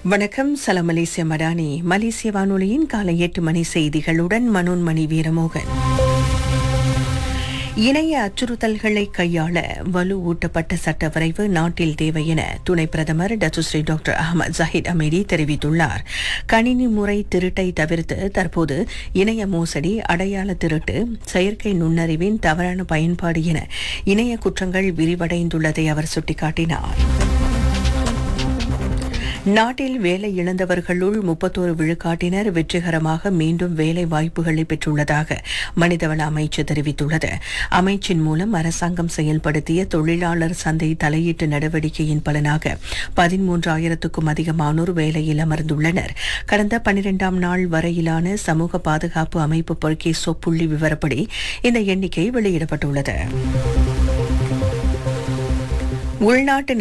வணக்கம் சலாம் மலேசிய மடானி மலேசிய வானொலியின் காலை எட்டு மணி செய்திகளுடன் மனோன்மணி வீரமோகன் இணைய அச்சுறுத்தல்களை கையாள வலுவூட்டப்பட்ட சட்ட வரைவு நாட்டில் தேவை என துணை பிரதமர் டச்சுஸ்ரீ டாக்டர் அகமது ஜஹீத் அமீடி தெரிவித்துள்ளார் கணினி முறை திருட்டை தவிர்த்து தற்போது இணைய மோசடி அடையாள திருட்டு செயற்கை நுண்ணறிவின் தவறான பயன்பாடு என இணைய குற்றங்கள் விரிவடைந்துள்ளதை அவர் சுட்டிக்காட்டினார் நாட்டில் வேலை இழந்தவர்களுள் முப்பத்தோரு விழுக்காட்டினர் வெற்றிகரமாக மீண்டும் வேலை வாய்ப்புகளை பெற்றுள்ளதாக மனிதவள அமைச்சு தெரிவித்துள்ளது அமைச்சின் மூலம் அரசாங்கம் செயல்படுத்திய தொழிலாளர் சந்தை தலையீட்டு நடவடிக்கையின் பலனாக பதிமூன்றாயிரத்துக்கும் அதிகமானோர் வேலையில் அமர்ந்துள்ளனர் கடந்த பனிரெண்டாம் நாள் வரையிலான சமூக பாதுகாப்பு அமைப்பு பொறுக்கேசோ புள்ளி விவரப்படி இந்த எண்ணிக்கை வெளியிடப்பட்டுள்ளது உள்நாட்டு